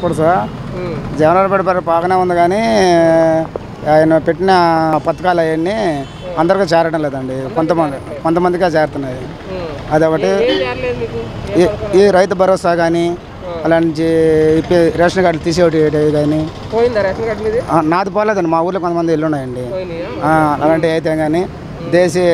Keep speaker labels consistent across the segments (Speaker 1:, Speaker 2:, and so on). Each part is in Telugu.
Speaker 1: చెప్పకూడదు సార్
Speaker 2: ఉమ్.
Speaker 1: జగన్ పెడతారు బాగానే ఉంది కానీ ఆయన పెట్టిన పథకాలు అవన్నీ అందరికీ చేరడం లేదండి కొంతమంది కొంతమందికే చేరుతున్నాయి
Speaker 2: ఉమ్.
Speaker 1: అదొకటి
Speaker 2: ఏం చేరలేదు మీకు
Speaker 1: ఈ- ఈ రైతు భరోసా కానీ అలాంటి ఇప్పి రేషన్ కార్డులు తీసేవి కానీ
Speaker 2: పోయిందా రేషన్ కార్డు మీది
Speaker 1: ఆ, నాది పోలేదండి మా ఊర్లో కొంతమంది ఇల్లు ఉన్నాయండి
Speaker 2: పోయినాయా
Speaker 1: ఆ, అలాంటివి అయితే కానీ దేశీ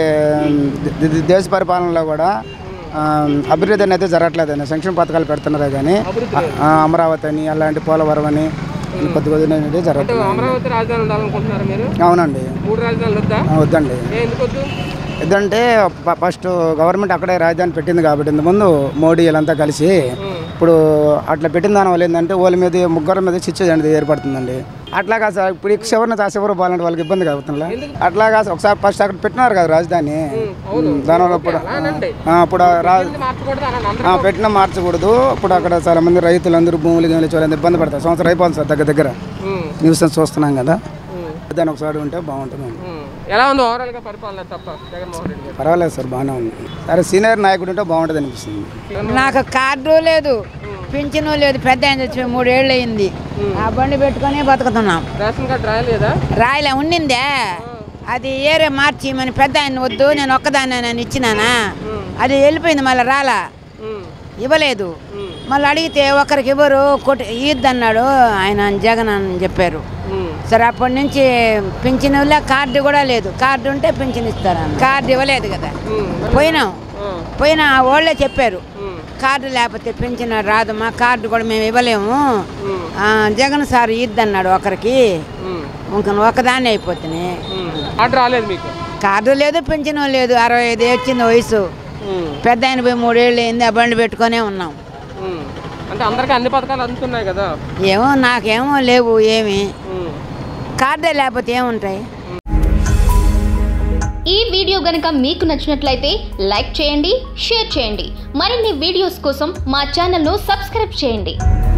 Speaker 1: ద- ద- దేశ పరిపాలనలో కూడా ఆ, అభివృద్ధి అనేది జరగట్లేదండి సంక్షేమ పథకాలు పెడుతున్నారు కానీ ఆ, అమరావతి అని అలాంటి పోలవరం అని కొద్ది కొద్ది అనేది
Speaker 2: అంటే
Speaker 1: జరగట్లేదు
Speaker 2: అమరావతి రాజధాని ఉండాలనుకుంటున్నారు మీరు
Speaker 1: అవునండి
Speaker 2: మూడు రాజధానులు వద్దా
Speaker 1: ఆ, వద్దండి
Speaker 2: ఏ ఎందుకు వద్దు
Speaker 1: ఎందుకంటే ఫ- ఫస్ట్ గవర్నమెంట్ అక్కడే రాజధాని పెట్టింది కాబట్టి ఇంతకుముందు మోడీ వీళ్ళంతా కలిసి
Speaker 2: ఉమ్.
Speaker 1: ఇప్పుడు అట్లా పెట్టిన దాని వల్ల ఏంటంటే వాళ్ళ మీద ముగ్గురు మీద చిచ్చు అనేది ఏర్పడుతుందండి అట్లా కాదు సార్ ఇప్పుడు ఈ చివరిని ఆ చివరి పోవాలంటే వాళ్ళకి ఇబ్బంది కలుగుతుందా అట్లా కాదు సార్. ఒకసారి ఫస్ట్ అక్కడ పెట్టినారు కదా రాజధాని
Speaker 2: అవును.
Speaker 1: దానివల్ల ఇప్పుడు
Speaker 2: అలానండి.
Speaker 1: ఆ, ఇప్పుడు ఆ రా
Speaker 2: ఇది మార్చకూడదు అని అందరూ
Speaker 1: ఆ, పెట్టిన మార్చకూడదు ఇప్పుడు అక్కడ చాలా మంది రైతులందరూ భూములు గీములు చాలా ఇబ్బంది పడతారు సంవత్సరం అయిపోతుంది సార్ దగ్గర దగ్గర
Speaker 2: ఉమ్.
Speaker 1: న్యూస్ చూస్తున్నాం కదా
Speaker 2: ఉమ్.
Speaker 1: దాని ఒకసారి ఉంటే బాగుంటుంది
Speaker 2: ఉమ్. ఎలా ఉంది ఓవరాల్ గా పరిపాలన తప్ప జగన్మోహన్ రెడ్డి గారు
Speaker 1: పర్వాలేదు సార్ బాగానే ఉంది సరే సీనియర్ నాయకుడు ఉంటే బాగుంటుంది అనిపిస్తుంది
Speaker 3: నాకు కార్డు లేదు పింఛను లేదు పెద్ద ఆయన చచ్చి మూడేళ్ళు అయింది ఆ బండి పెట్టుకొని బతుకుతున్నాం
Speaker 2: రేషన్ కార్డు రాయలేదా
Speaker 3: రాయిలా ఉండిందే అది ఏరే మార్చి మన పెద్ద ఆయన వద్దు నేను ఒక్కదాన్ని నేను ఇచ్చినానా అది వెళ్ళిపోయింది మళ్ళీ రాలా
Speaker 2: ఉమ్.
Speaker 3: ఇవ్వలేదు
Speaker 2: ఉమ్.
Speaker 3: మళ్ళీ అడిగితే ఒకరికి ఇవ్వరు కొట్టి ఈద్దన్నాడు ఆయన జగన్ అని చెప్పారు
Speaker 2: ఉమ్.
Speaker 3: సరే అప్పటి నుంచి పింఛన్ కార్డు కూడా లేదు కార్డు ఉంటే పింఛన్ ఇస్తారన్న కార్డు ఇవ్వలేదు కదా
Speaker 2: ఉమ్.
Speaker 3: పోయినాం
Speaker 2: ఆ.
Speaker 3: పోయినా వాళ్ళే చెప్పారు
Speaker 2: ఉమ్.
Speaker 3: కార్డు లేకపోతే పెంచిన రాదమ్మా కార్డు కూడా మేము ఇవ్వలేము
Speaker 2: ఉమ్.
Speaker 3: ఆ, జగన్ సార్ ఇద్దన్నాడు ఒకరికి
Speaker 2: ఉమ్.
Speaker 3: ఇంక ఒకదాన్ని అయిపోతుంది
Speaker 2: ఉమ్. కార్డు రాలేదు మీకు
Speaker 3: కార్డు లేదు పెంచిన లేదు అరవై ఐదు వచ్చింది వయసు
Speaker 2: ఉమ్.
Speaker 3: పెద్ద ఆయన పోయి మూడేళ్ళు అయింది ఆ బండి పెట్టుకొనే ఉన్నాం
Speaker 2: ఉమ్. అంటే అందరికీ అన్ని పథకాలు అందుతున్నాయి కదా
Speaker 3: ఏమో నాకేమో లేవు ఏమి
Speaker 2: ఉమ్.
Speaker 3: కార్డే లేకపోతే ఏముంటాయి
Speaker 4: ఈ వీడియో గనుక మీకు నచ్చినట్లయితే లైక్ చేయండి షేర్ చేయండి మరిన్ని వీడియోస్ కోసం మా ఛానల్ను సబ్స్క్రైబ్ చేయండి